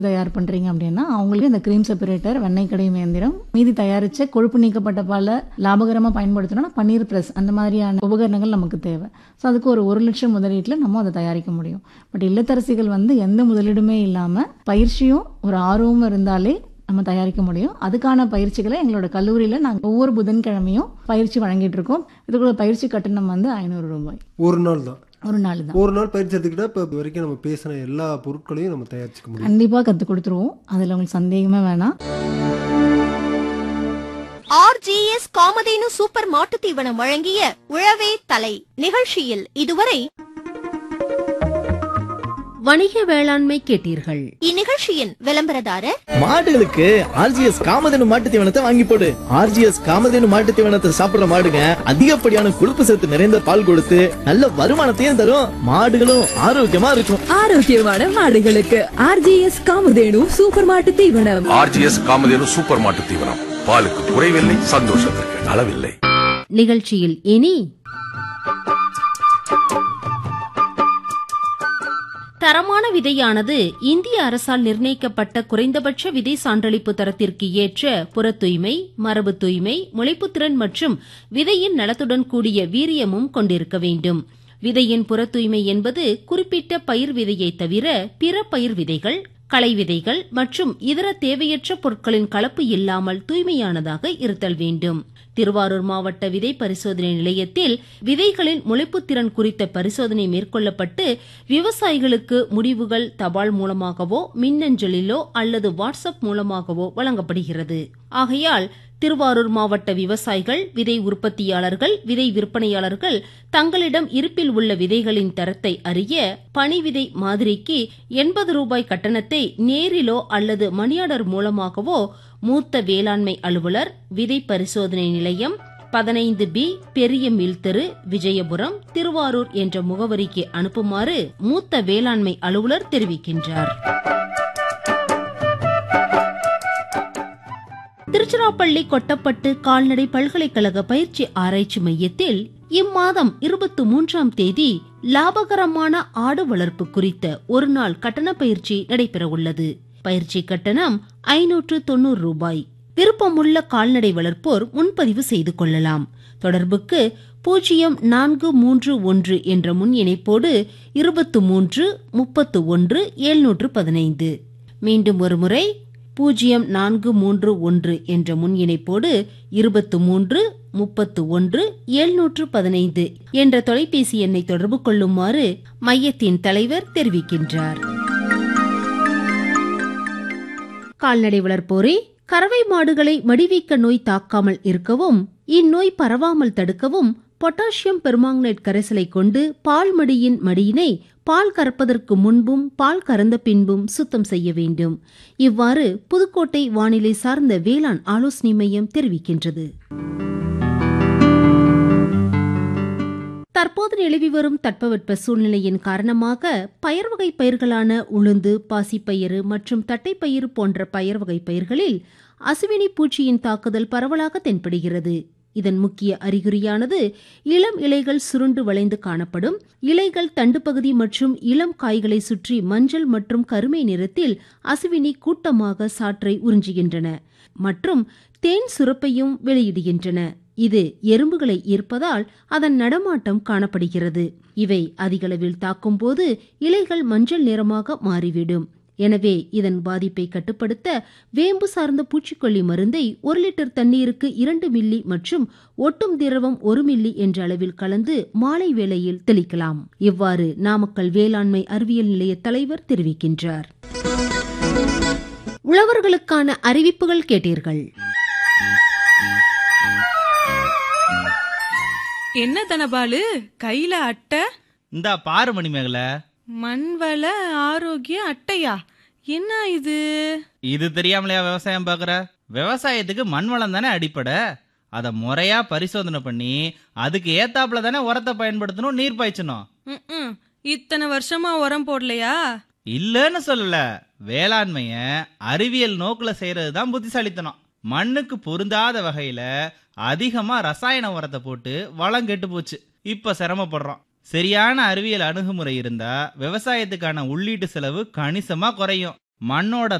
தயார் பண்றீங்க அப்படின்னா அவங்களுக்கு இந்த கிரீம் செப்பரேட்டர் வெண்ணெய் கடையும் இயந்திரம் மீதி தயாரிச்ச கொழுப்பு நீக்கப்பட்ட பாலை லாபகரமா பயன்படுத்தணும்னா பன்னீர் பிரஸ் அந்த மாதிரியான உபகரணங்கள் நமக்கு தேவை ஸோ அதுக்கு ஒரு ஒரு லட்சம் முதலீட்டில் நம்ம அதை தயாரிக்க முடியும் பட் இல்லத்தரசிகள் வந்து எந்த முதலீடுமே இல்லாம பயிற்சியும் ஒரு ஆர்வமும் இருந்தாலே நம்ம தயாரிக்க முடியும் அதுக்கான பயிற்சிகளை எங்களோட கல்லூரியில் நாங்கள் ஒவ்வொரு புதன்கிழமையும் பயிற்சி வழங்கிட்டு இருக்கோம் இதுக்குள்ள பயிற்சி கட்டணம் வந்து ஐநூறு ரூபாய் ஒரு நாள் தான் ஒரு நாள் தான் ஒரு நாள் பயிற்சி எடுத்துக்கிட்டா இப்போ இது வரைக்கும் நம்ம பேசின எல்லா பொருட்களையும் நம்ம தயாரிச்சுக்க முடியும் கண்டிப்பாக கற்றுக் கொடுத்துருவோம் அதில் உங்களுக்கு சந்தேகமே வேணாம் ஆர்ஜிஎஸ் காமதேனு சூப்பர் மாட்டுத் தீவனம் வழங்கிய உழவே தலை நிகழ்ச்சியில் இதுவரை வணிக வேளாண்மை கேட்டீர்கள் இந்நிகழ்ச்சியின் விளம்பரதாரர் மாடுகளுக்கு ஆர்ஜிஎஸ் காமதேனு மாட்டு தீவனத்தை வாங்கி போடு ஆர்ஜிஎஸ் காமதேனு மாட்டு தீவனத்தை சாப்பிடுற மாடுங்க அதிகப்படியான கொழுப்பு சத்து நிறைந்த பால் கொடுத்து நல்ல வருமானத்தையும் தரும் மாடுகளும் ஆரோக்கியமா இருக்கும் ஆரோக்கியமான மாடுகளுக்கு ஆர்ஜிஎஸ் காமதேனு சூப்பர் மாட்டு தீவனம் ஆர்ஜிஎஸ் காமதேனு சூப்பர் மாட்டு தீவனம் பாலுக்கு குறைவில்லை சந்தோஷத்திற்கு அளவில்லை நிகழ்ச்சியில் இனி தரமான விதையானது இந்திய அரசால் நிர்ணயிக்கப்பட்ட குறைந்தபட்ச விதை சான்றளிப்பு தரத்திற்கு ஏற்ற புற தூய்மை மரபு தூய்மை முளைப்புத்திறன் மற்றும் விதையின் நலத்துடன் கூடிய வீரியமும் கொண்டிருக்க வேண்டும் விதையின் புற தூய்மை என்பது குறிப்பிட்ட பயிர் விதையை தவிர பிற பயிர் விதைகள் களை விதைகள் மற்றும் இதர தேவையற்ற பொருட்களின் கலப்பு இல்லாமல் தூய்மையானதாக இருத்தல் வேண்டும் திருவாரூர் மாவட்ட விதை பரிசோதனை நிலையத்தில் விதைகளின் முளைப்புத்திறன் குறித்த பரிசோதனை மேற்கொள்ளப்பட்டு விவசாயிகளுக்கு முடிவுகள் தபால் மூலமாகவோ மின்னஞ்சலிலோ அல்லது வாட்ஸ்அப் மூலமாகவோ வழங்கப்படுகிறது ஆகையால் திருவாரூர் மாவட்ட விவசாயிகள் விதை உற்பத்தியாளர்கள் விதை விற்பனையாளர்கள் தங்களிடம் இருப்பில் உள்ள விதைகளின் தரத்தை அறிய பனி விதை மாதிரிக்கு எண்பது ரூபாய் கட்டணத்தை நேரிலோ அல்லது மணியாடர் மூலமாகவோ மூத்த வேளாண்மை அலுவலர் விதை பரிசோதனை நிலையம் பதினைந்து பி பெரிய மில் தெரு விஜயபுரம் திருவாரூர் என்ற முகவரிக்கு அனுப்புமாறு மூத்த வேளாண்மை அலுவலர் தெரிவிக்கின்றார் திருச்சிராப்பள்ளி கொட்டப்பட்டு கால்நடை பல்கலைக்கழக பயிற்சி ஆராய்ச்சி மையத்தில் இம்மாதம் இருபத்தி மூன்றாம் தேதி லாபகரமான ஆடு வளர்ப்பு குறித்த ஒரு நாள் கட்டண பயிற்சி நடைபெற உள்ளது பயிற்சி கட்டணம் ஐநூற்று தொண்ணூறு ரூபாய் விருப்பமுள்ள கால்நடை வளர்ப்போர் முன்பதிவு செய்து கொள்ளலாம் தொடர்புக்கு பூஜ்ஜியம் நான்கு மூன்று ஒன்று என்ற முன் இணைப்போடு இருபத்து மூன்று முப்பத்து ஒன்று எழுநூற்று பதினைந்து மீண்டும் ஒருமுறை பூஜ்ஜியம் நான்கு மூன்று ஒன்று என்ற முன் இணைப்போடு இருபத்து மூன்று முப்பத்து ஒன்று எழுநூற்று பதினைந்து என்ற தொலைபேசி எண்ணை தொடர்பு கொள்ளுமாறு மையத்தின் தலைவர் தெரிவிக்கின்றார் கால்நடை வளர்ப்போரே கறவை மாடுகளை மடிவீக்க நோய் தாக்காமல் இருக்கவும் இந்நோய் பரவாமல் தடுக்கவும் பொட்டாசியம் பெர்மாங்கனேட் கரைசலை கொண்டு பால் மடியின் மடியினை பால் கறப்பதற்கு முன்பும் பால் கறந்த பின்பும் சுத்தம் செய்ய வேண்டும் இவ்வாறு புதுக்கோட்டை வானிலை சார்ந்த வேளாண் ஆலோசனை மையம் தெரிவிக்கின்றது தற்போது நிலவி வரும் தட்பவெட்ப சூழ்நிலையின் காரணமாக பயர் வகை பயிர்களான உளுந்து பாசிப்பயிறு மற்றும் தட்டைப்பயிறு போன்ற பயர் வகை பயிர்களில் அசுவினி பூச்சியின் தாக்குதல் பரவலாக தென்படுகிறது இதன் முக்கிய அறிகுறியானது இளம் இலைகள் சுருண்டு வளைந்து காணப்படும் இலைகள் தண்டுப்பகுதி மற்றும் இளம் காய்களை சுற்றி மஞ்சள் மற்றும் கருமை நிறத்தில் அசுவினி கூட்டமாக சாற்றை உறிஞ்சுகின்றன மற்றும் தேன் சுரப்பையும் வெளியிடுகின்றன இது எறும்புகளை ஈர்ப்பதால் அதன் நடமாட்டம் காணப்படுகிறது இவை அதிகளவில் தாக்கும்போது இலைகள் மஞ்சள் நிறமாக மாறிவிடும் எனவே இதன் பாதிப்பை கட்டுப்படுத்த வேம்பு சார்ந்த பூச்சிக்கொல்லி மருந்தை ஒரு லிட்டர் தண்ணீருக்கு இரண்டு மில்லி மற்றும் ஒட்டும் திரவம் ஒரு மில்லி என்ற அளவில் கலந்து மாலை வேளையில் தெளிக்கலாம் இவ்வாறு நாமக்கல் வேளாண்மை அறிவியல் நிலைய தலைவர் தெரிவிக்கின்றார் உழவர்களுக்கான அறிவிப்புகள் கேட்டீர்கள் என்ன தனபாலு கையில அட்டை இந்தா பாரு மணிமேகல மண்வள ஆரோக்கிய அட்டையா என்ன இது இது தெரியாமலையா விவசாயம் பார்க்குற விவசாயத்துக்கு மண் வளம் தானே அடிப்படை அதை முறையா பரிசோதனை பண்ணி அதுக்கு ஏத்தாப்புல தானே உரத்தை பயன்படுத்தணும் நீர் பாய்ச்சணும் ம்ம். இத்தனை வருஷமா உரம் போடலையா இல்லைன்னு சொல்லல வேளாண்மைய அறிவியல் நோக்குல செய்யறது தான் புத்திசாலித்தனம் மண்ணுக்கு பொருந்தாத வகையில அதிகமா ரசாயன உரத்தை போட்டு வளம் கெட்டு போச்சு இப்ப சிரமப்படுறோம் சரியான அறிவியல் அணுகுமுறை இருந்தா விவசாயத்துக்கான உள்ளீட்டு செலவு கணிசமா குறையும் மண்ணோட